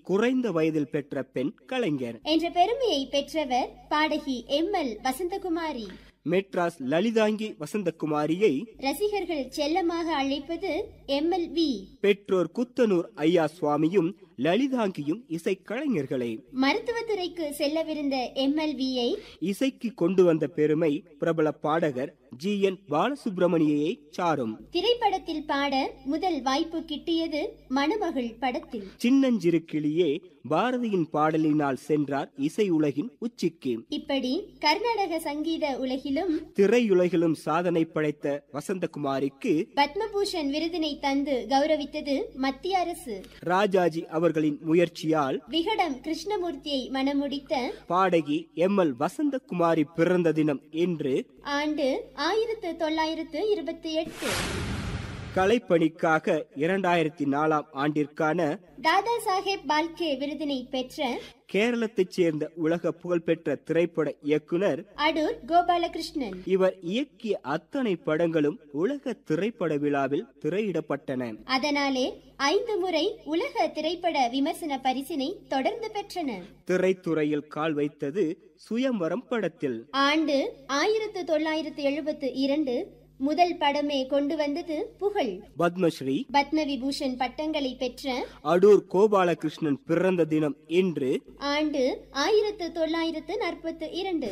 குறைந்த வயதில் பெற்ற பெண் கலைஞர் என்ற பெருமையை பெற்றவர் பாடகி எம் எல் வசந்தகுமாரி மெட்ராஸ் லலிதாங்கி வசந்தகுமாரியை ரசிகர்கள் செல்லமாக அழைப்பது எம் எல் வி பெற்றோர் குத்தனூர் ஐயா சுவாமியும் லலிதாங்கியும் இசைக்கலைஞர்களே மருத்துவத்துறைக்கு செல்லவிருந்த எம் எல் வியை இசைக்கு கொண்டு வந்த பெருமை பிரபல பாடகர் ஜி என் பாலசுப்ரமணியை சாரும் திரைப்படத்தில் பாட முதல் வாய்ப்பு கிட்டியது மணமகள் படத்தில் சின்னஞ்சிறு கிளியே பாரதியின் பாடலினால் சென்றார் இசை உலகின் உச்சிக்கு இப்படி கர்நாடக சங்கீத உலகிலும் திரையுலகிலும் சாதனை படைத்த வசந்தகுமாரிக்கு பத்மபூஷன் விருதினை தந்து கௌரவித்தது மத்திய அரசு ராஜாஜி அவர்களின் முயற்சியால் விகடம் கிருஷ்ணமூர்த்தியை மணமுடித்த பாடகி எம் எல் வசந்தகுமாரி பிறந்த தினம் என்று ஆண்டு ஆயிரத்து தொள்ளாயிரத்து இருபத்தி எட்டு கலைப்பணிக்காக இரண்டாயிரத்தி நாலாம் ஆண்டிற்கான தாதா சாஹேப் பால்கே விருதினை பெற்ற கேரளத்தைச் சேர்ந்த உலக புகழ்பெற்ற திரைப்பட இயக்குனர் அடூர் கோபாலகிருஷ்ணன் இவர் இயக்கிய அத்தனை படங்களும் உலக திரைப்பட விழாவில் திரையிடப்பட்டன அதனாலே ஐந்து முறை உலக திரைப்பட விமர்சன பரிசினை தொடர்ந்து பெற்றன திரைத்துறையில் கால் வைத்தது சுயம்வரம் படத்தில் ஆண்டு ஆயிரத்து தொள்ளாயிரத்து எழுபத்து இரண்டு முதல் படமே கொண்டு வந்தது புகழ் பத்மஸ்ரீ பத்ம விபூஷன் பட்டங்களை பெற்ற அடூர் கோபாலகிருஷ்ணன் பிறந்த தினம் இன்று ஆண்டு ஆயிரத்து தொள்ளாயிரத்து நாற்பத்து இரண்டு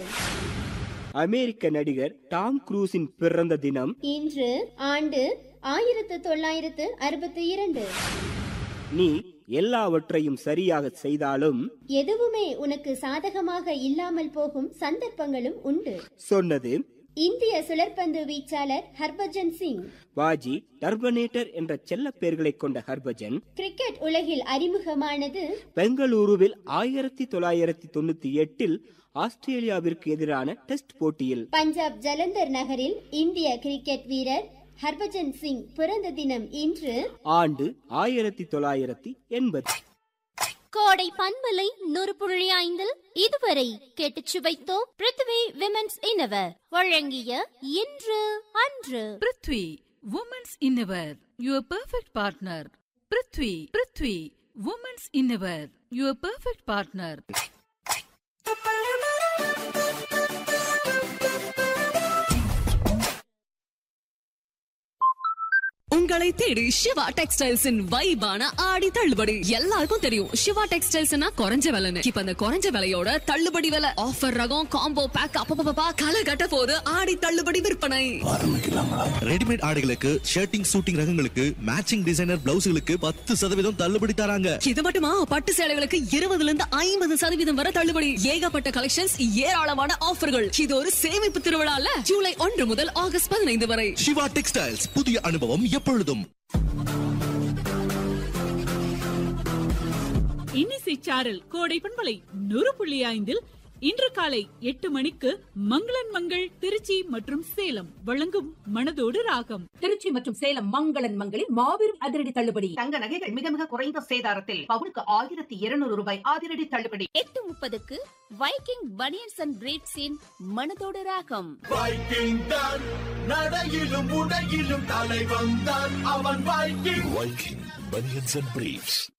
அமெரிக்க நடிகர் டாம் குரூஸின் பிறந்த தினம் இன்று ஆண்டு ஆயிரத்து தொள்ளாயிரத்து அறுபத்தி இரண்டு நீ எல்லாவற்றையும் சரியாக செய்தாலும் எதுவுமே உனக்கு சாதகமாக இல்லாமல் போகும் சந்தர்ப்பங்களும் உண்டு சொன்னது இந்திய சுழற்பந்து வீச்சாளர் ஹர்பஜன் சிங் வாஜி டர்பனேட்டர் என்ற செல்ல பெயர்களை கொண்ட ஹர்பஜன் கிரிக்கெட் உலகில் அறிமுகமானது பெங்களூருவில் ஆயிரத்தி தொள்ளாயிரத்தி தொண்ணூத்தி எட்டில் ஆஸ்திரேலியாவிற்கு எதிரான டெஸ்ட் போட்டியில் பஞ்சாப் ஜலந்தர் நகரில் இந்திய கிரிக்கெட் வீரர் ஹர்பஜன் சிங் பிறந்த தினம் இன்று ஆண்டு ஆயிரத்தி தொள்ளாயிரத்தி எண்பது கோடை பண்பலை நூறு புள்ளி ஐந்தில் இதுவரை கேட்டுச் சுவைத்தோம் பிருத்வி விமென்ஸ் இன்னவர் வழங்கிய இன்று அன்று prithvi women's innerwear your perfect partner prithvi prithvi women's innerwear your perfect partner உங்களை தேடி சிவா டெக்ஸ்டைல்ஸின் வைபான ஆடி தள்ளுபடி எல்லாருக்கும் தெரியும் சிவா டெக்ஸ்டைல்ஸ்னா குறைஞ்ச விலைன்னு இப்ப அந்த குறைஞ்ச விலையோட தள்ளுபடி விலை ஆஃபர் ரகம் காம்போ பேக் அப்பப்பா கலை கட்ட போது ஆடி தள்ளுபடி விற்பனை ரெடிமேட் ஆடைகளுக்கு ஷர்ட்டிங் சூட்டிங் ரகங்களுக்கு மேட்சிங் டிசைனர் பிளவுஸ்களுக்கு பத்து சதவீதம் தள்ளுபடி தராங்க இது மட்டுமா பட்டு சேலைகளுக்கு இருபதுல இருந்து ஐம்பது சதவீதம் வரை தள்ளுபடி ஏகப்பட்ட கலெக்ஷன்ஸ் ஏராளமான ஆஃபர்கள் இது ஒரு சேமிப்பு திருவிழால ஜூலை ஒன்று முதல் ஆகஸ்ட் பதினைந்து வரை சிவா டெக்ஸ்டைல்ஸ் புதிய அனுபவம் எப்பொழுதும் இன்னிசை சாரல் கோடை பண்பலை நூறு புள்ளி ஐந்தில் இன்று காலை எட்டு மணிக்கு மங்களன் மங்கள் திருச்சி மற்றும் சேலம் வழங்கும் மனதோடு ராகம் திருச்சி மற்றும் சேலம் மங்களன் மங்களில் மாபெரும் அதிரடி தள்ளுபடி தங்க நகைகள் மிக மிக குறைந்த சேதாரத்தில் பவுனுக்கு ஆயிரத்தி இருநூறு ரூபாய் அதிரடி தள்ளுபடி எட்டு முப்பதுக்கு வைக்கிங் பனியன்ஸ் அண்ட் பிரீட்ஸின் மனதோடு ராகம் வைக்கிங் தான் நடையிலும் உடையிலும் தலை வந்தான் அவன் Viking Viking banians and briefs